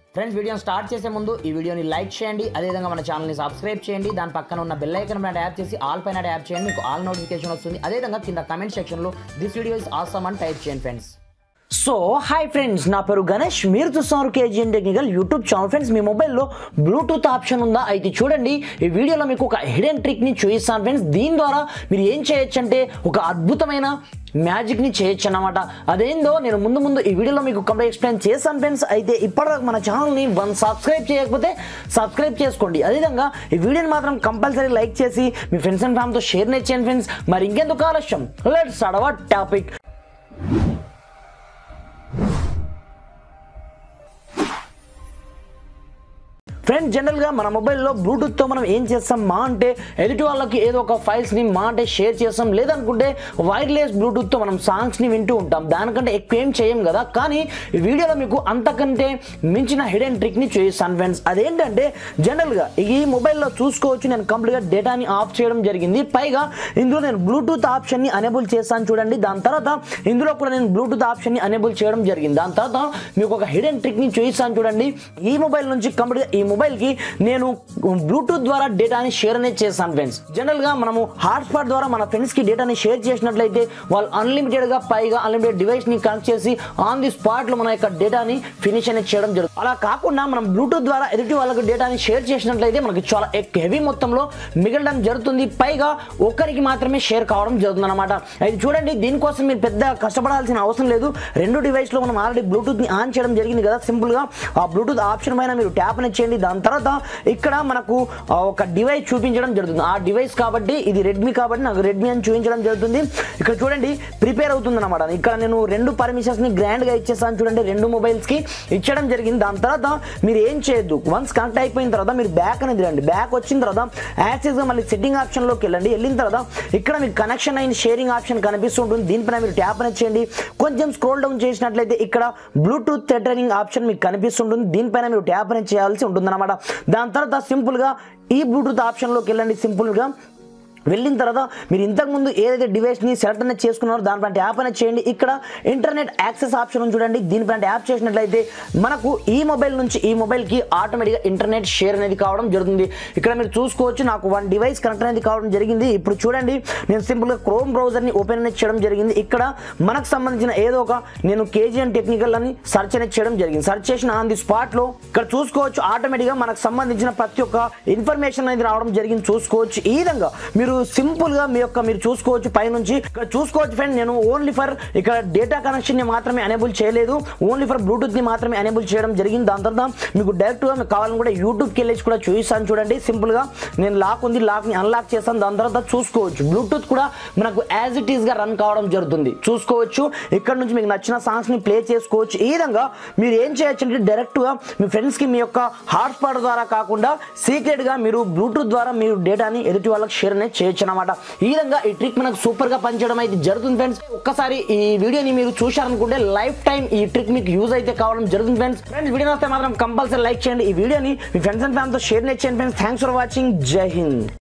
friends వీడియోని start చేసే ముందు ఈ వీడియోని లైక్ చేయండి అదేవిధంగా మన ఛానల్ని సబ్స్క్రైబ్ చేయండి దాని పక్కన ఉన్న బెల్ ఐకన్ పైన ట్యాప్ చేసి ఆల్ పైన ట్యాప్ చేయండి మీకు ఆల్ నోటిఫికేషన్ వస్తుంది అదేవిధంగా కింద కమెంట్ సెక్షన్లో దిస్ వీడియో ఇస్ ఆసమ్ అని టైప్ చేయండి ఫ్రెండ్స్ సో హాయ్ ఫ్రెండ్స్ నా పేరు గణేష్ మీరు చూస్తున్నారు KGN technical YouTube channel friends మీ మొబైల్లో బ్లూటూత్ ఆప్షన్ ఉందా అయితే చూడండి ఈ వీడియోలో మీకు ఒక హిడెన్ ట్రిక్ని చూపిస్తాను ఫ్రెండ్స్ దీని ద్వారా మీరు ఏం చేయొచ్చు అంటే ఒక అద్భుతమైన మ్యాజిక్ని చేయొచ్చు అన్నమాట అదేందో నేను ముందు ముందు ఈ వీడియోలో మీకు కంప్లీట్ ఎక్స్ప్లెయిన్ చేస్తాను ఫ్రెండ్స్ అయితే ఇప్పటివరకు మన ఛానల్ని వన్ సబ్స్క్రైబ్ చేయకపోతే సబ్స్క్రైబ్ చేసుకోండి అదేవిధంగా ఈ వీడియోని మాత్రం కంపల్సరీ లైక్ చేసి మీ ఫ్రెండ్స్ అండ్ ఫ్యామిలీతో షేర్ చేయండి ఫ్రెండ్స్ మరి ఇంకెందుకు ఆలస్యం లెట్స్ అడవ టాపిక్ ఫ్రెండ్స్ జనరల్గా మన మొబైల్లో బ్లూటూత్తో మనం ఏం చేస్తాం మా అంటే ఎదుటి వాళ్ళకి ఏదో ఒక ఫైల్స్ని మా అంటే షేర్ చేస్తాం లేదనుకుంటే వైర్లెస్ బ్లూటూత్తో మనం సాంగ్స్ని వింటూ ఉంటాం దానికంటే ఎక్కువ ఏం చేయం కదా కానీ ఈ వీడియోలో మీకు అంతకంటే మించిన హిడెన్ ట్రిక్ని చూపిస్తాను ఫ్రెండ్స్ అదేంటంటే జనరల్గా ఈ మొబైల్లో చూసుకోవచ్చు నేను కంప్లీట్గా డేటాని ఆఫ్ చేయడం జరిగింది పైగా ఇందులో నేను బ్లూటూత్ ఆప్షన్ని అనేబుల్ చేస్తాను చూడండి దాని తర్వాత ఇందులో కూడా నేను బ్లూటూత్ ఆప్షన్ని అనేబుల్ చేయడం జరిగింది దాని తర్వాత మీకు ఒక హిడెన్ ట్రిక్ని చూపిస్తాను చూడండి ఈ మొబైల్ నుంచి కంప్లీట్గా ఈ మొబైల్కి నేను బ్లూటూత్ ద్వారా డేటాని షేర్ అనేది చేస్తాను ఫ్రెండ్స్ జనరల్గా మనము హాట్స్పాట్ ద్వారా మన ఫ్రెండ్స్కి డేటాని షేర్ చేసినట్లయితే వాళ్ళు అన్లిమిటెడ్గా పైగా అన్లిమిటెడ్ డివైస్ని కనెక్ట్ చేసి ఆన్ ది స్పాట్లో మన యొక్క డేటాని ఫినిష్ అనేది చేయడం జరుగుతుంది అలా కాకుండా మనం బ్లూటూత్ ద్వారా ఎదుటి వాళ్ళకి డేటాని షేర్ చేసినట్లయితే మనకి చాలా హెవీ మొత్తంలో మిగలడం జరుగుతుంది పైగా ఒక్కరికి మాత్రమే షేర్ కావడం జరుగుతుంది అనమాట అయితే చూడండి దీనికోసం మీరు పెద్ద కష్టపడాల్సిన అవసరం లేదు రెండు డివైస్లో మనం ఆల్రెడీ బ్లూటూత్ని ఆన్ చేయడం జరిగింది కదా సింపుల్గా ఆ బ్లూటూత్ ఆప్షన్ పైన మీరు ట్యాప్ అనేది చేయండి దాని తర్వాత ఇక్కడ మనకు ఆ, ఒక డివైస్ చూపించడం జరుగుతుంది ఆ డివైస్ కాబట్టి ఇది రెడ్మీ కాబట్టి నాకు రెడ్మీ అని చూపించడం జరుగుతుంది ఇక్కడ చూడండి ప్రిపేర్ అవుతుంది అనమాట ఇక్కడ నేను రెండు పర్మిషన్స్ ని గ్రాండ్ గా ఇచ్చేస్తాను చూడండి రెండు మొబైల్స్ కి ఇచ్చడం జరిగింది దాని తర్వాత మీరు ఏం చేయొద్దు వన్స్ కనెక్ట్ అయిపోయిన తర్వాత మీరు బ్యాక్ అనేది రండి బ్యాక్ వచ్చిన తర్వాత యాక్సెస్ గా మళ్ళీ సెట్టింగ్ ఆప్షన్ లోకి వెళ్ళండి వెళ్ళిన తర్వాత ఇక్కడ మీకు కనెక్షన్ అయిన షేరింగ్ ఆప్షన్ కనిపిస్తుంటుంది దీనిపైన మీరు ట్యాప్ అనేది చేయండి కొంచెం స్క్రోల్ డౌన్ చేసినట్లయితే ఇక్కడ బ్లూటూత్ థెటరింగ్ ఆప్షన్ మీకు కనిపిస్తుంటుంది దీనిపైన మీరు ట్యాప్ అనేది చేయాల్సి ఉంటుంది అనమాట దాని తర్వాత సింపుల్గా ఈ బ్లూటూత్ ఆప్షన్లోకి వెళ్ళండి సింపుల్గా వెళ్ళిన తర్వాత మీరు ఇంతకుముందు ఏదైతే డివైస్ని సెలెక్ట్ అనేది చేసుకున్నారో దానిపైన ట్యాప్ అనేది చేయండి ఇక్కడ ఇంటర్నెట్ యాక్సెస్ ఆప్షన్ ఉంది చూడండి దీనిపైన ట్యాప్ చేసినట్లయితే మనకు ఈ మొబైల్ నుంచి ఈ మొబైల్కి ఆటోమేటిక్గా ఇంటర్నెట్ షేర్ అనేది కావడం జరుగుతుంది ఇక్కడ మీరు చూసుకోవచ్చు నాకు వన్ డివైస్ కనెక్ట్ అనేది కావడం జరిగింది ఇప్పుడు చూడండి నేను సింపుల్గా క్రోమ్ బ్రౌజర్ని ఓపెన్ అనేది చేయడం జరిగింది ఇక్కడ మనకు సంబంధించిన ఏదో ఒక నేను కేజీఎన్ టెక్నికల్ అని సెర్చ్ అనేది చేయడం జరిగింది సెర్చ్ చేసిన ఆన్ ది స్పాట్లో ఇక్కడ చూసుకోవచ్చు ఆటోమేటిక్గా మనకు సంబంధించిన ప్రతి ఒక్క ఇన్ఫర్మేషన్ అనేది రావడం జరిగింది చూసుకోవచ్చు ఈ విధంగా మీరు సింపుల్ గా మీ యొక్క మీరు చూసుకోవచ్చు పైనుంచి ఇక్కడ చూసుకోవచ్చు ఫ్రెండ్ నేను ఓన్లీ ఫర్ ఇక్కడ డేటా కనెక్షన్ ని మాత్రమే ఎనేబుల్ చేయలేదు ఓన్లీ ఫర్ బ్లూటూత్ ని మాత్రమే ఎనేబుల్ చేయడం జరిగింది దాని తర్వాత మీకు డైరెక్ట్ గా మీకు కావాలని కూడా యూట్యూబ్ కి వెళ్ళేసి కూడా చూపిస్తాను చూడండి సింపుల్ గా నేను లాక్ ఉంది లాక్ ని అన్లాక్ చేస్తాను దాని తర్వాత చూసుకోవచ్చు బ్లూటూత్ కూడా మనకు యాజ్ ఇట్ ఈస్ గా రన్ కావడం జరుగుతుంది చూసుకోవచ్చు ఇక్కడ నుంచి మీకు నచ్చిన సాంగ్స్ ని ప్లే చేసుకోవచ్చు ఈ విధంగా మీరు ఏం చేయొచ్చు అంటే డైరెక్ట్ గా మీ ఫ్రెండ్స్ కి మీ యొక్క హాట్స్పాట్ ద్వారా కాకుండా సీక్రెట్ గా మీరు బ్లూటూత్ ద్వారా మీరు డేటాని ఎదుటి వాళ్ళకి షేర్ అనేది చేయొచ్చు అనమాట ఈ విధంగా ఈ ట్రిక్ మనకు సూపర్ గా పనిచేయడం అయితే జరుగుతుంది ఫ్రెండ్స్ ఒక్కసారి ఈ వీడియోని మీరు చూశారనుకుంటే లైఫ్ టైం ఈ ట్రిక్ మీకు యూజ్ అయితే కావడం జరుగుతుంది ఫ్రెండ్స్ ఫ్రెండ్స్ వీడియో వస్తే మాత్రం కంపల్సరీ లైక్ చేయండి ఈ వీడియోని మీ ఫ్రెండ్స్ అండ్ ఫ్యామిలీతో షేర్ చేయండి ఫ్రెండ్స్ థ్యాంక్స్ ఫర్ వాచింగ్ జై హింద్